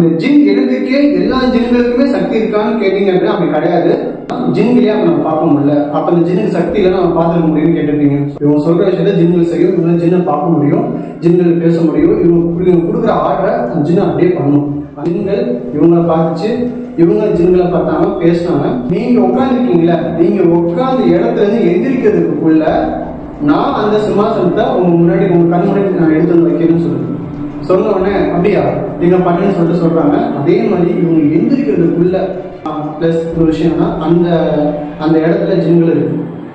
இந்த ஜின் இனத்துக்கே எல்லா ஜின்களுக்குமே சக்தி இருக்கான்னு கேட்டீங்க அப்படின்னா அப்படி கிடையாது ஜின்களே அப்ப நம்ம பார்க்க முடியல அப்ப இந்த ஜின்னுக்கு சக்தி இல்லைன்னா நம்ம பார்த்துக்க முடியும்னு கேட்டிருப்பீங்க இவங்க சொல்ற விஷயத்த ஜின்கள் செய்யும் இவங்க ஜின்னை பார்க்க முடியும் ஜின்கள் பேச முடியும் இவங்க இவங்க கொடுக்குற ஆர்டரை அந்த ஜின் அப்படியே பண்ணும் ஜின்கள் இவங்களை பார்த்துச்சு இவங்க ஜின்களை பார்த்தாங்க பேசினாங்க நீங்க உட்காந்துருக்கீங்களா நீங்க உட்கார்ந்த இடத்துல இருந்து எந்திரிக்கிறதுக்குள்ள நான் அந்த சிம்மாசனத்தை உங்க முன்னாடி உங்க கண் முன்னாடி நான் எடுத்து வந்து வைக்கிறேன்னு சொல்லுங்க சொன்ன உடனே அப்படியா நீங்க பண்ணுன்னு சொல்லிட்டு சொல்றாங்க அதே மாதிரி இவங்க எந்திரிக்கிறதுக்குள்ள பிளஸ் ஒரு விஷயம்னா அந்த அந்த இடத்துல ஜின்கள் இருக்கு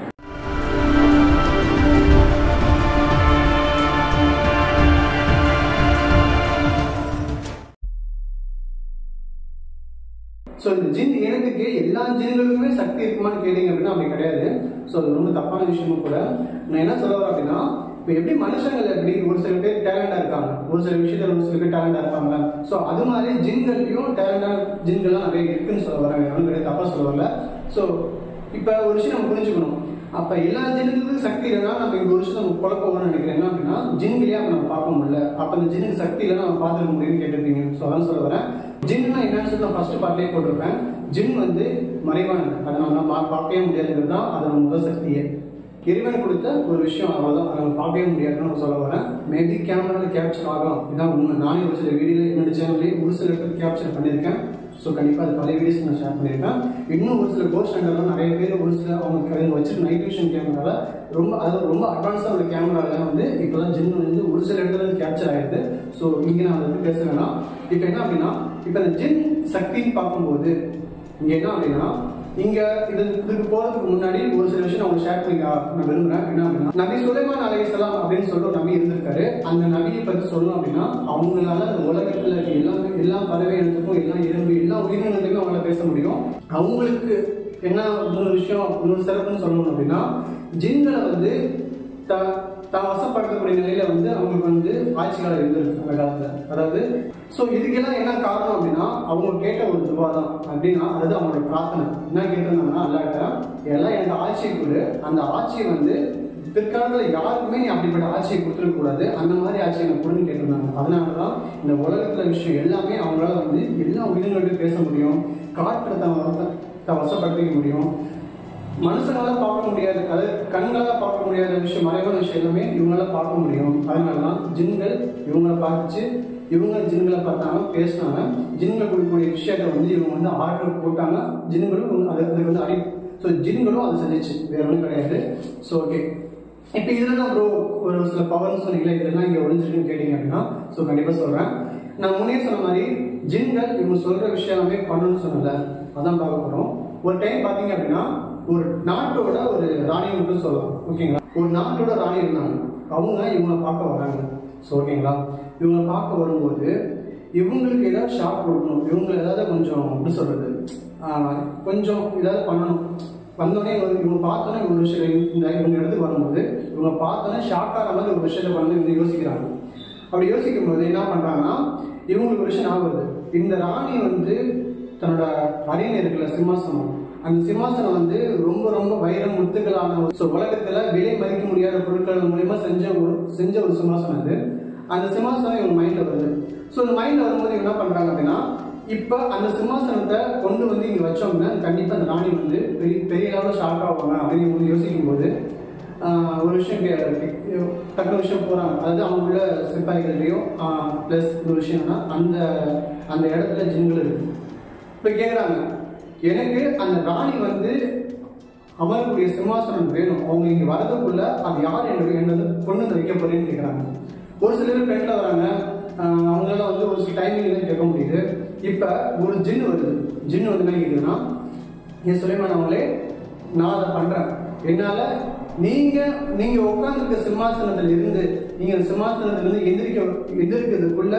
ஸோ இந்த ஜின் இனத்துக்கு எல்லா ஜின்களுக்குமே சக்தி இருக்குமான்னு கேட்டீங்க அப்படின்னா அப்படி கிடையாது ஸோ அது ரொம்ப தப்பான விஷயமும் கூட நான் என்ன சொல்ல வரேன் அப்படின்னா இப்போ எப்படி மனுஷங்கள் எப்படி ஒரு சில பேர் டேலண்டா இருக்காங்க ஒரு சில விஷயத்துல ஒரு சில பேர் டேலண்டா இருப்பாங்க ஸோ அது மாதிரி ஜின்கள்லையும் டேலண்டான ஜின்கள்லாம் நிறைய இருக்குன்னு சொல்ல வரேன் யாரும் கிடையாது தப்பா சொல்ல வரல ஸோ இப்போ ஒரு விஷயம் நம்ம புரிஞ்சுக்கணும் அப்ப எல்லா ஜின்னுக்கும் சக்தி இல்லைன்னா நம்ம இந்த ஒரு விஷயம் நம்ம குழப்பம்னு நினைக்கிறேன் என்ன அப்படின்னா ஜின்களே அப்ப நம்ம பார்க்க முடியல அப்ப அந்த ஜின்னுக்கு சக்தி இல்லைன்னா நம்ம பார்த்துக்க முடியும்னு கேட்டிருப்பீங்க ஸோ அதான் சொல்ல வரேன் ஜின்னா என்னன்னு சொல்லி நான் ஃபர்ஸ்ட் பார்ட்லேயே போட்டிருப்பேன் ஜின் வந்து மறைவானது அதை நம்ம பா- பார்க்கவே முடியாதுங்கிறது தான் அதோட முதல் சக்தியே இறைவன் கொடுத்த ஒரு விஷயம் அவ்வளோதான் அதை நம்ம பார்க்கவே முடியாதுன்னு நான் சொல்ல வரேன் மேபி கேமராவில் கேப்சர் ஆகலாம் இதான் உண்மை நானே ஒரு சில வீடியோ என்னோட சேனல்லேயே ஒரு சில இடத்துல கேப்சர் பண்ணியிருக்கேன் ஸோ கண்டிப்பாக அது பழைய வீடியோஸ் நான் ஷேர் பண்ணியிருக்கேன் இன்னும் ஒரு சில கோஸ்ட் ஹண்டர்லாம் நிறைய பேர் ஒரு சில அவங்க அவங்க வச்சிருக்க நைட் விஷன் கேமரால ரொம்ப அதாவது ரொம்ப அட்வான்ஸாக ஒரு கேமரால வந்து இப்போ தான் ஜின் வந்து ஒரு சில இடத்துல இருந்து கேப்சர் ஆயிடுது ஸோ இங்கே நான் அதை பற்றி பேச வேணாம் இப்போ என்ன அப்படின்னா இப்போ இந்த ஜின் சக்தின்னு பார்க்கும்போது இங்கே என்ன அப்படின்னா இங்க இது இதுக்கு போறதுக்கு முன்னாடி ஒரு சில விஷயம் நான் உங்களுக்கு ஷேர் பண்ணி நான் விரும்புறேன் என்ன அப்படின்னா நபி சுலைமான் அலைஹிஸ்ஸலாம் அப்படின்னு சொல்லிட்டு ஒரு நபி இருந்திருக்காரு அந்த நபியை பத்தி சொல்லணும் அப்படின்னா அவங்களால அந்த உலகத்துல இருக்க எல்லா எல்லா பறவை இனத்துக்கும் எல்லா எறும்பு எல்லா உயிரினங்களுக்கும் அவங்களால பேச முடியும் அவங்களுக்கு என்ன இன்னொரு விஷயம் இன்னொரு சிறப்புன்னு சொல்லணும் அப்படின்னா ஜின்களை வந்து த தான் வசப்படுத்தக்கூடிய நிலையில வந்து அவங்களுக்கு வந்து ஆட்சியாளர் இருந்திருக்கு அந்த காலத்துல அதாவது ஸோ இதுக்கெல்லாம் என்ன காரணம் அப்படின்னா அவங்க கேட்ட ஒரு துவா தான் அப்படின்னா அது அவங்களோட பிரார்த்தனை என்ன கேட்டிருந்தாங்கன்னா அல்லாட்ட எல்லாம் எனக்கு ஆட்சியை கொடு அந்த ஆட்சியை வந்து பிற்காலத்தில் யாருக்குமே நீ அப்படிப்பட்ட ஆட்சியை கொடுத்துருக்க கூடாது அந்த மாதிரி ஆட்சியை எனக்கு கொடுன்னு கேட்டிருந்தாங்க அதனால தான் இந்த உலகத்துல விஷயம் எல்லாமே அவங்களால வந்து எல்லா உயிரினங்கள்ட்டையும் பேச முடியும் காற்றை தான் தான் வசப்படுத்திக்க முடியும் மனுஷனால பார்க்க முடியாது அதாவது கண்களால பார்க்க முடியாத விஷயம் மறைவான விஷயம் எல்லாமே இவங்களால பார்க்க முடியும் அதனால தான் ஜின்கள் இவங்கள பார்த்துச்சு இவங்க ஜின்களை பார்த்தாங்க பேசினாங்க ஜின்கள் கொடுக்கக்கூடிய விஷயத்தை வந்து இவங்க வந்து ஆர்டர் போட்டாங்க ஜின்களும் இவங்க அது அதுக்கு வந்து அடி ஸோ ஜின்களும் அது செஞ்சிச்சு வேற ஒன்றும் கிடையாது ஸோ ஓகே இப்போ இதில் தான் ப்ரோ ஒரு சில பவர்னு சொன்னீங்களே இதெல்லாம் இங்கே ஒழிஞ்சிருக்குன்னு கேட்டிங்க அப்படின்னா ஸோ கண்டிப்பாக சொல்கிறேன் நான் முன்னே சொன்ன மாதிரி ஜின்கள் இவங்க சொல்கிற விஷயம் எல்லாமே பண்ணணும்னு சொன்னல அதான் பார்க்க போகிறோம் ஒரு டைம் பார்த்தீங்க அப்படின்னா ஒரு நாட்டோட ஒரு ராணி மட்டும் சொல்லலாம் ஓகேங்களா ஒரு நாட்டோட ராணி இருந்தாங்க அவங்க இவங்களை பார்க்க வராங்க ஸோ ஓகேங்களா இவங்களை பார்க்க வரும்போது இவங்களுக்கு ஏதாவது ஷாக் கொடுக்கணும் இவங்க ஏதாவது கொஞ்சம் எப்படி சொல்றது ஆஹ் கொஞ்சம் ஏதாவது பண்ணணும் வந்தோடனே இவங்க இவங்க பார்த்தோன்னே ஒரு விஷயம் இந்த இவங்க இடத்துக்கு வரும்போது இவங்க பார்த்தோன்னே ஷாக் ஆகிற மாதிரி ஒரு விஷயத்தை பண்ணி இவங்க யோசிக்கிறாங்க அப்படி யோசிக்கும் போது என்ன பண்றாங்கன்னா இவங்களுக்கு ஒரு விஷயம் ஞாபகம் வருது இந்த ராணி வந்து தன்னோட அரியணை இருக்குல்ல சிம்மாசனம் அந்த சிம்மாசனம் வந்து ரொம்ப ரொம்ப வைரம் முத்துக்களான ஒரு- so உலகத்துல விலை மதிக்க முடியாத பொருட்கள் மூலியமா செஞ்ச ஒரு செஞ்ச ஒரு சிம்மாசனம் அது அந்த சிம்மாசனம் இவங்க மைண்ட்ல வருது ஸோ இந்த மைண்ட்ல வரும்போது இவங்க என்ன பண்றாங்க அப்படின்னா இப்ப அந்த சிம்மாசனத்தை கொண்டு வந்து இங்க வச்சோம்னா கண்டிப்பா அந்த ராணி வந்து பெரிய பெரிய அளவில் ஷாக் ஆவாங்க அப்படின்னு இவங்க யோசிக்கும் போது ஆஹ், ஒரு விஷயம் கே- டக்குனு விஷயம் போறாங்க அதாவது அவங்க உள்ள சிப்பாய்கள்லையும் ப்ளஸ் ஒரு விஷயம்னா அந்த அந்த இடத்துல ஜின்கள் இருக்கு இப்ப கேக்குறாங்க எனக்கு அந்த ராணி வந்து அமரக்கூடிய சிம்மாசனம் வேணும் அவங்க இங்க வரதுக்குள்ள அது யார் எனக்கு என்னது கொண்டு வந்து வைக்க போறேன்னு கேக்குறாங்க ஒரு சில பேர் ஃப்ரெண்ட்ல வராங்க ஆஹ் அவங்களால வந்து ஒரு சில டைமிங் தான் கேட்க முடியுது இப்ப ஒரு ஜின் வருது ஜின் வந்து என்ன கேக்குதுன்னா என் சுலைமான் அவங்களே நான் அதை பண்றேன் என்னால நீங்க நீங்க உட்கார்ந்துருக்க சிம்மாசனத்துல இருந்து நீங்க அந்த சிம்மாசனத்துல இருந்து எந்திரிக்க எந்திரிக்கிறதுக்குள்ள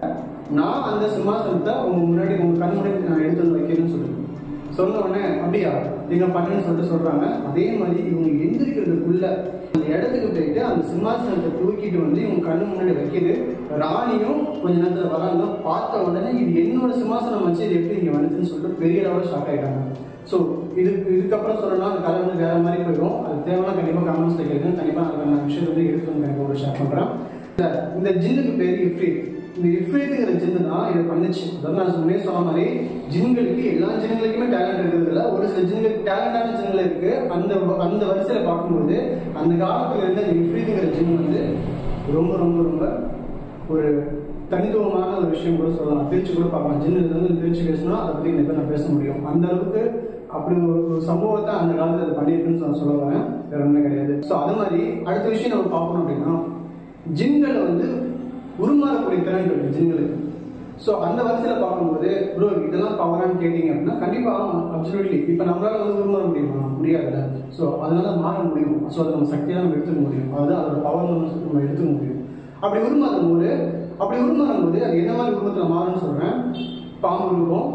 நான் அந்த சிம்மாசனத்தை உங்க முன்னாடி உங்க கண் முன்னாடி நான் எடுத்து வந்து வைக்கிறேன்னு சொல்லுங்க சொன்ன உடனே அப்படியா நீங்க பண்ணுன்னு சொல்லிட்டு சொல்றாங்க அதே மாதிரி இவங்க எந்திரிக்கிறதுக்குள்ள அந்த இடத்துக்கு போயிட்டு அந்த சிம்மாசனத்தை தூக்கிட்டு வந்து இவங்க கண்ணு முன்னாடி வைக்குது ராணியும் கொஞ்ச நேரத்துல வராங்க பார்த்த உடனே இது என்னோட சிம்மாசனம் வச்சு இது எப்படி இங்க வந்துச்சுன்னு சொல்லிட்டு பெரிய லெவலில் ஷாக் ஆயிட்டாங்க ஸோ இது இதுக்கப்புறம் சொல்லணும்னா அந்த கதை வந்து வேற மாதிரி போயிடும் அது தேவையான கண்டிப்பா கமெண்ட்ஸ்ல கேட்குங்க கண்டிப்பா நான் அந்த விஷயத்தை வந்து எடுத்து வந்து கண்டிப்பா ஷேர் பண்றேன் இந்த- இந்த ஜின்னுக்கு பேர் இஃப்ரீத் இந்த இஃப்ரீத்துங்கிற ஜின்னு தான் இதை பண்ணுச்சு அதாவது நான் முன்னே சொன்ன மாதிரி ஜின்களுக்கு எல்லா ஜின்களுக்குமே டேலண்ட் இருக்கிறது இல்ல ஒரு சில ஜின்களுக்கு டேலண்டான ஜின்கள் இருக்கு அந்த அந்த வரிசையில பார்க்கும்போது அந்த காலத்துல இருந்த இந்த இஃப்ரீத்துங்கிற ஜின் வந்து ரொம்ப ரொம்ப ரொம்ப ஒரு தனித்துவமான ஒரு விஷயம் கூட சொல்லலாம் பிரிச்சு கூட பார்க்கலாம் ஜின்னு இருந்து பிரிச்சு பேசினா அதை பத்தி நிறைய நான் பேச முடியும் அந்த அளவுக்கு அப்படி ஒரு ஒரு சம்பவத்தை அந்த காலத்துல அது பண்ணியிருக்குன்னு நான் சொல்ல வரேன் வேற ஒன்றும் கிடையாது ஸோ அது மாதிரி அடுத்த விஷயம் நம்ம பார்க்கணும் அப்படின்னா ஜின்களை வந்து உருமாறக்கூடிய திறன் இருக்கு ஜின்களுக்கு ஸோ அந்த வரிசையில் பார்க்கும்போது ப்ரோ இதெல்லாம் பவரான்னு கேட்டிங்க அப்படின்னா கண்டிப்பாக ஆமாம் அப்சல்யூட்லி இப்போ நம்மளால வந்து உருமாற முடியுமா முடியாதுல்ல ஸோ அதனால மாற முடியும் ஸோ அதை நம்ம சக்தியாக நம்ம எடுத்துக்க முடியும் அதாவது அதோட பவர் நம்ம எடுத்துக்க முடியும் அப்படி உருமாறும் போது அப்படி உருமாறும் போது அது என்ன மாதிரி உருவத்தில் மாறும்னு சொல்கிறேன் பாம்பு ரூபம்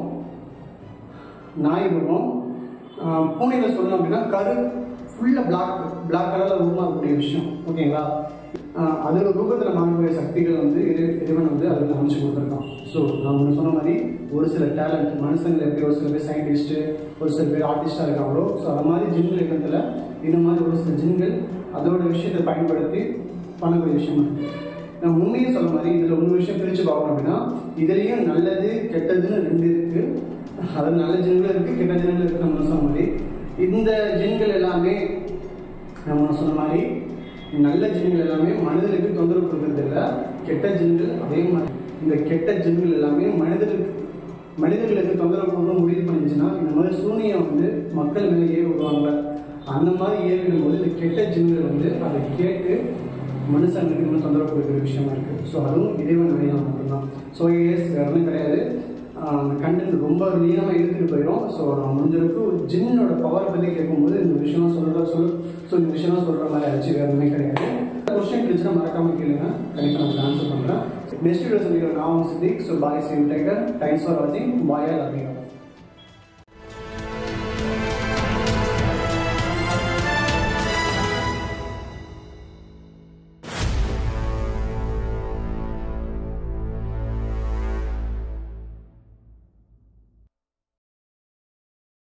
நாய் ரூபம் ஆஹ் பூனையில சொல்லணும் அப்படின்னா கரு ஃபுல்லாக பிளாக் பிளாக் கலரில் உருமாறக்கூடிய விஷயம் ஓகேங்களா ஆஹ் அதோட ரூபத்தில் மாறக்கூடிய சக்திகள் வந்து இறை இறைவன் வந்து அதில் அமைச்சு கொடுத்துருக்கான் ஸோ நான் முன்ன சொன்ன மாதிரி ஒரு சில டேலண்ட் மனுஷங்களை எப்படி ஒரு சில பேர் சயின்டிஸ்ட்டு ஒரு சில பேர் ஆர்டிஸ்டாக இருக்காங்களோ ஸோ அது மாதிரி ஜின்கள் இருக்கிறதுல இது மாதிரி ஒரு சில ஜின்கள் அதோட விஷயத்தை பயன்படுத்தி பண்ணக்கூடிய விஷயம் இருக்கு நான் உண்மையே சொல்ல மாதிரி இதில் ஒரு விஷயம் பிரித்து பார்க்கணும் அப்படின்னா இதுலேயும் நல்லது கெட்டதுன்னு ரெண்டு இருக்கு அது நல்ல ஜின்கள் இருக்கு கெட்ட ஜின்கள் இருக்கு நம்ம சொன்ன மாதிரி இந்த ஜின்கள் எல்லாமே நம்ம சொன்ன மாதிரி நல்ல ஜின்கள் எல்லாமே மனிதனுக்கு தொந்தரவு கொடுக்கறது இல்லை கெட்ட ஜின்கள் அதே மாதிரி இந்த கெட்ட ஜின்கள் எல்லாமே மனிதர்களுக்கு மனிதர்களுக்கு தொந்தரவு கொடுக்கணும் முடிவு பண்ணிச்சுன்னா இந்த மாதிரி சூனியம் வந்து மக்கள் மேலே ஏறி விடுவாங்க அந்த மாதிரி ஏறிடும் போது இந்த கெட்ட ஜின்கள் வந்து அதை கேட்டு மனுஷங்களுக்கு இன்னும் தொந்தரவு கொடுக்குற விஷயமா இருக்கு ஸோ அதுவும் இறைவன் வழியாக மட்டும்தான் ஸோ எஸ் வேற ஒன்றும் கிடையாது கண்டென்ட் ரொம்ப லீனமாக எடுத்துகிட்டு போயிடும் ஸோ நான் முடிஞ்சளவுக்கு ஒரு ஜின்னோட பவர் பற்றி கேட்கும்போது இந்த விஷயம் சொல்கிற சொல் ஸோ இந்த விஷயம் சொல்கிற மாதிரி ஆச்சு வேற ஒன்றுமே கிடையாது கொஸ்டின் இருந்துச்சுன்னா மறக்காம கேளுங்க கண்டிப்பாக நான் ஆன்சர் பண்ணுறேன் நெக்ஸ்ட் வீடியோ சொல்லிக்கிறேன் நான் சித்திக் ஸோ பாய் சேம் டேக்கர் தேங்க்ஸ் ஃபார் வாட்சிங் பாய் லவ் யூ